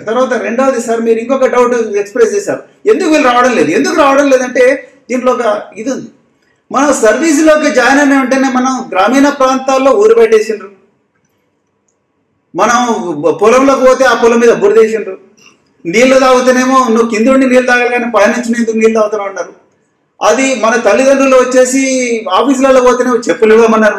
తర్వాత రెండవది సార్ మీరు ఇంకొక డౌట్ ఎక్స్ప్రెస్ చేశారు ఎందుకు వీళ్ళు రావడం లేదు ఎందుకు రావడం లేదంటే దీంట్లో ఒక ఇది ఉంది మనం సర్వీస్లోకి జాయిన్ అయిన వెంటనే మనం గ్రామీణ ప్రాంతాల్లో ఊరు పెట్టేసిండ్రు మనం పొలంలోకి పోతే ఆ పొలం మీద బురదేసిండ్రు నీళ్లు తాగుతేనేమో నువ్వు కింద ఉండి నీళ్ళు తాగాలి కానీ పైనుంచి ఎందుకు నీళ్ళు తాగుతున్నావు అన్నారు అది మన తల్లిదండ్రులు వచ్చేసి ఆఫీసులలో పోతేనేమో చెప్పులు ఇవ్వమన్నారు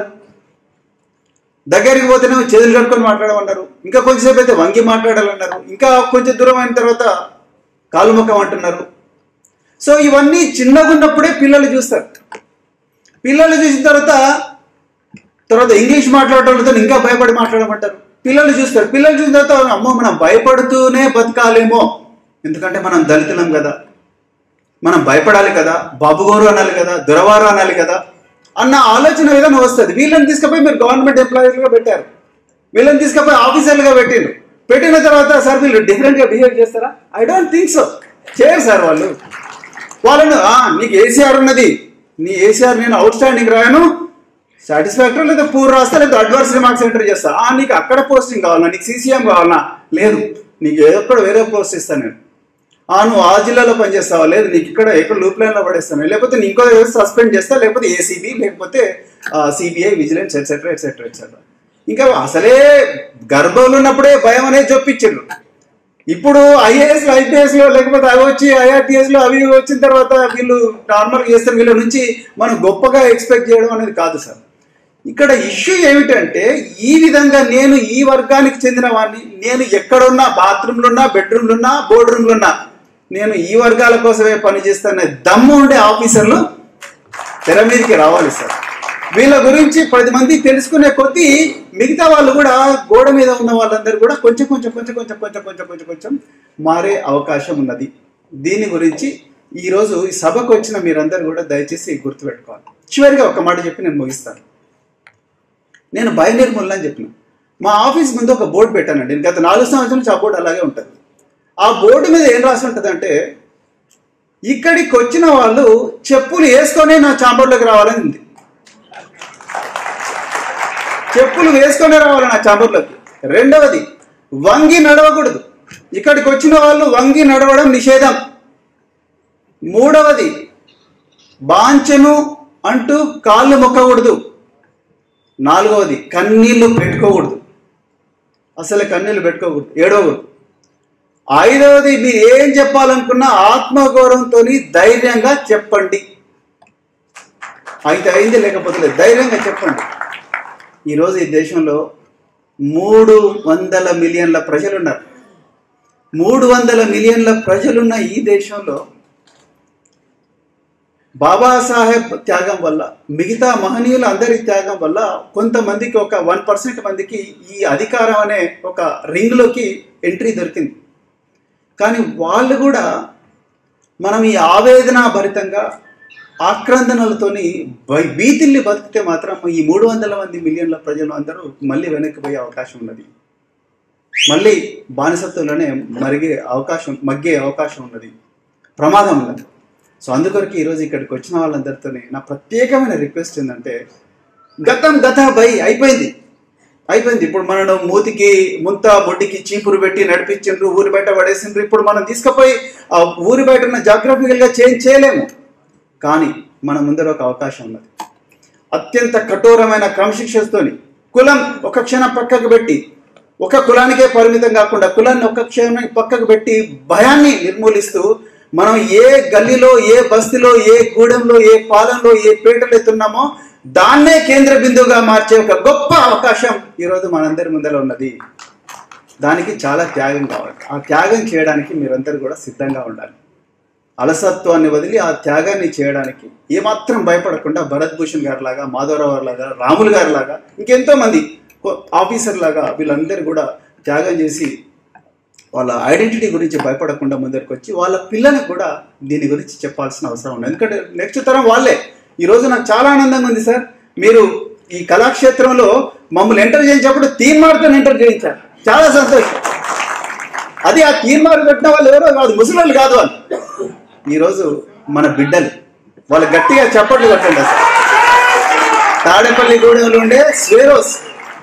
దగ్గరికి పోతేనేమో చేతులు కట్టుకొని మాట్లాడమన్నారు ఇంకా కొంచెంసేపు అయితే వంగి మాట్లాడాలన్నారు ఇంకా కొంచెం దూరం అయిన తర్వాత కాలు ముఖం అంటున్నారు సో ఇవన్నీ చిన్నగా ఉన్నప్పుడే పిల్లలు చూస్తారు పిల్లలు చూసిన తర్వాత తర్వాత ఇంగ్లీష్ మాట్లాడటంతో ఇంకా భయపడి మాట్లాడమంటారు పిల్లలు చూస్తారు పిల్లలు చూసిన తర్వాత అమ్మో మనం భయపడుతూనే బతకాలేమో ఎందుకంటే మనం దళితులం కదా మనం భయపడాలి కదా బాబుగోరు అనాలి కదా దొరవారు అనాలి కదా అన్న ఆలోచన విధానం వస్తుంది వీళ్ళని తీసుకుపోయి మీరు గవర్నమెంట్ ఎంప్లాయీలుగా పెట్టారు వీళ్ళని తీసుకుపోయి ఆఫీసర్లుగా పెట్టిండ్రు పెట్టిన తర్వాత సార్ వీళ్ళు డిఫరెంట్గా బిహేవ్ చేస్తారా ఐ డోంట్ థింక్ సో చేయరు సార్ వాళ్ళు వాళ్ళను "ఆ, నీకు ఏసీఆర్ ఉన్నది నీ ఏసీఆర్ నేను అవుట్ స్టాండింగ్ రాయను సాటిస్ఫాక్టరీ లేదా పూర్ రాస్తా లేదా అడ్వాన్స్ రిమార్క్స్ ఎంటర్ చేస్తా ఆ నీకు అక్కడ పోస్టింగ్ కావాలా నీకు సీసీఎం కావాలా లేదు నీకు ఎక్కడ వేరే పోస్ట్ ఇస్తాను నేను ఆ నువ్వు ఆ జిల్లాలో పనిచేస్తావా లేదు నీకు ఇక్కడ ఎక్కడ లూప్ లైన్లో పడేస్తాను లేకపోతే నీ ఇంకో దగ్గర సస్పెండ్ చేస్తా లేకపోతే ఏసీబీ లేకపోతే CBI vigilance etcetera etcetera etcetera ఇంకా అసలే గర్భంలో ఉన్నప్పుడే భయం అనేది చొప్పించారు ఇప్పుడు ఐఏఎస్ ఐపీఎస్ లో లేకపోతే అవి వచ్చి ఐఆర్టీఎస్ లో అవి వచ్చిన తర్వాత వీళ్ళు నార్మల్ చేస్తారు వీళ్ళ నుంచి మనం గొప్పగా ఎక్స్పెక్ట్ చేయడం అనేది కాదు సార్ ఇక్కడ ఇష్యూ ఏమిటంటే ఈ విధంగా నేను ఈ వర్గానికి చెందిన వాడిని నేను ఎక్కడున్నా బాత్రూమ్లున్నా బెడ్రూమ్లున్నా బోర్డ్ రూమ్లున్నా నేను ఈ వర్గాల కోసమే పనిచేస్తానే దమ్ము ఉండే ఆఫీసర్లు తెర మీదకి రావాలి సార్ వీళ్ళ గురించి పది మంది తెలుసుకునే కొద్దీ మిగతా వాళ్ళు కూడా గోడ మీద ఉన్న వాళ్ళందరూ కూడా కొంచెం కొంచెం కొంచెం కొంచెం కొంచెం కొంచెం కొంచెం కొంచెం మారే అవకాశం ఉన్నది దీని గురించి ఈరోజు ఈ సభకు వచ్చిన మీరందరూ కూడా దయచేసి గుర్తుపెట్టుకోవాలి చివరిగా ఒక మాట చెప్పి నేను ముగిస్తాను నేను భయ నిర్మూలన అని చెప్పిన మా ఆఫీస్ ముందు ఒక బోర్డు పెట్టానండి నేను గత నాలుగు సంవత్సరాల నుంచి ఆ బోర్డు అలాగే ఉంటుంది ఆ బోర్డు మీద ఏం రాసి ఉంటుంది అంటే ఇక్కడికి వచ్చిన వాళ్ళు చెప్పులు వేసుకొనే నా చాంబర్లోకి రావాలని ఉంది చెప్పులు వేసుకొనే రావాలి నా చాంబర్లోకి రెండవది వంగి నడవకూడదు ఇక్కడికి వచ్చిన వాళ్ళు వంగి నడవడం నిషేధం మూడవది బాంచెను అంటూ కాళ్ళు మొక్కకూడదు నాలుగవది కన్నీళ్లు పెట్టుకోకూడదు అసలు కన్నీళ్లు పెట్టుకోకూడదు ఏడవకూడదు ఐదవది మీరు ఏం చెప్పాలనుకున్నా ఆత్మగౌరవంతో ధైర్యంగా చెప్పండి అయితే అయింది లేకపోతే లేదు. ధైర్యంగా చెప్పండి ఈరోజు ఈ దేశంలో మూడు వందల మిలియన్ల ప్రజలు ఉన్నారు మూడు వందల మిలియన్ల ప్రజలున్న ఈ దేశంలో బాబాసాహెబ్ త్యాగం వల్ల మిగతా మహనీయుల అందరి త్యాగం వల్ల కొంతమందికి ఒక వన్ పర్సెంట్ మందికి ఈ అధికారం అనే ఒక రింగ్లోకి ఎంట్రీ దొరికింది కానీ వాళ్ళు కూడా మనం ఈ ఆవేదన భరితంగా ఆక్రందనలతోని భయ- భీతిల్ని బతికితే మాత్రం ఈ మూడు వందల మంది మిలియన్ల ప్రజలు అందరూ మళ్ళీ వెనక్కి పోయే అవకాశం ఉన్నది మళ్ళీ బానిసత్వంలోనే మరిగే అవకాశం మగ్గే అవకాశం ఉన్నది ప్రమాదం ఉన్నది సో అందుకొరకు ఈరోజు ఇక్కడికి వచ్చిన వాళ్ళందరితో నా ప్రత్యేకమైన రిక్వెస్ట్ ఏంటంటే గతం గత బై అయిపోయింది అయిపోయింది ఇప్పుడు మనం మూతికి ముంత బొడ్డికి చీపురు పెట్టి నడిపించిండ్రు ఊరి బయట పడేసిండ్రు ఇప్పుడు మనం తీసుకుపోయి ఆ ఊరి బయట ఉన్న జాగ్రఫికల్గా చేంజ్ చేయలేము కానీ మన ముందర ఒక అవకాశం ఉన్నది అత్యంత కఠోరమైన క్రమశిక్షణతోని కులం ఒక క్షణం పక్కకు పెట్టి ఒక కులానికే పరిమితం కాకుండా కులాన్ని ఒక క్షణం పక్కకు పెట్టి భయాన్ని నిర్మూలిస్తూ మనం ఏ గల్లీలో ఏ బస్తీలో ఏ గూడెంలో ఏ పాలెంలో ఏ పేటలో ఎత్తున్నామో దాన్నే కేంద్ర బిందువుగా మార్చే ఒక గొప్ప అవకాశం ఈరోజు మనందరి ముందర ఉన్నది దానికి చాలా త్యాగం కావాలి ఆ త్యాగం చేయడానికి మీరందరూ కూడా సిద్ధంగా ఉండాలి అలసత్వాన్ని వదిలి ఆ త్యాగాన్ని చేయడానికి ఏమాత్రం భయపడకుండా భరత్ భూషణ్ గారి లాగా మాధవరావు గారి లాగా రాములు గారి లాగా ఇంకెంతో మంది కొ- ఆఫీసర్ లాగా వీళ్ళందరూ కూడా త్యాగం చేసి వాళ్ళ ఐడెంటిటీ గురించి భయపడకుండా ముందరికి వచ్చి వాళ్ళ పిల్లలకు కూడా దీని గురించి చెప్పాల్సిన అవసరం ఉంది ఎందుకంటే నెక్స్ట్ తరం వాళ్ళే ఈరోజు నాకు చాలా ఆనందంగా ఉంది సార్ మీరు ఈ కళాక్షేత్రంలో మమ్మల్ని ఎంటర్ చేయించినప్పుడు తీర్మార్తో ఎంటర్ చేయించారు చాలా సంతోషం అది ఆ తీర్మానం పెట్టిన వాళ్ళు ఎవరో కాదు ముసలి కాదు వాళ్ళు ఈరోజు మన బిడ్డలు వాళ్ళు గట్టిగా చప్పట్లు కొట్టండి అసలు తాడేపల్లి గూడెంలో ఉండే స్వేరోస్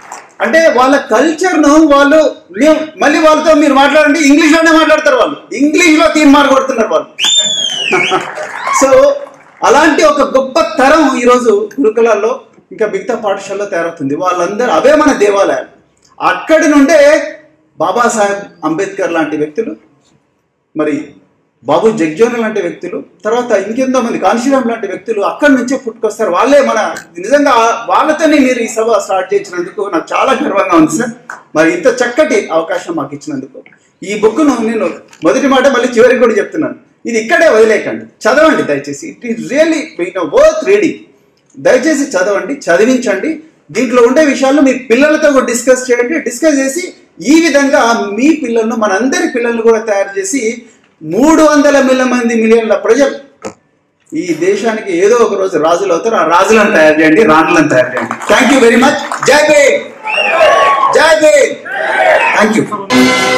అంటే వాళ్ళ కల్చర్ను వాళ్ళు మేము మళ్ళీ వాళ్ళతో మీరు మాట్లాడండి ఇంగ్లీష్లోనే మాట్లాడతారు వాళ్ళు ఇంగ్లీష్లో తీర్మార్ కొడుతున్నారు వాళ్ళు సో అలాంటి ఒక గొప్ప తరం ఈరోజు గురుకులాల్లో ఇంకా మిగతా పాఠశాలలో తయారవుతుంది వాళ్ళందరూ అవే మన దేవాలయాలు అక్కడి నుండే బాబాసాహెబ్ అంబేద్కర్ లాంటి వ్యక్తులు మరి బాబు జగ్జోన్ లాంటి వ్యక్తులు తర్వాత ఇంకెంతో మంది కాన్షీరామ్ లాంటి వ్యక్తులు అక్కడి నుంచే పుట్టుకొస్తారు వాళ్ళే మన నిజంగా వాళ్ళతోనే మీరు ఈ సభ స్టార్ట్ చేసినందుకు నాకు చాలా గర్వంగా ఉంది సార్ మరి ఇంత చక్కటి అవకాశం మాకు ఇచ్చినందుకు ఈ బుక్ను నేను మొదటి మాట మళ్ళీ చివరికి కూడా చెప్తున్నాను ఇది ఇక్కడే వదిలేకండి చదవండి దయచేసి it is really worth reading దయచేసి చదవండి చదివించండి దీంట్లో ఉండే విషయాలు మీ పిల్లలతో కూడా డిస్కస్ చేయండి డిస్కస్ చేసి ఈ విధంగా మీ పిల్లలను మనందరి పిల్లలను కూడా తయారు చేసి మూడు వందల మిలియన్ మంది మిలియన్ల ప్రజలు ఈ దేశానికి ఏదో ఒక రోజు రాజులు అవుతారు ఆ రాజులను తయారు చేయండి రాణులను తయారు చేయండి థ్యాంక్ యూ వెరీ మచ్ జై భీమ్ జై భీమ్ థ్యాంక్ యూ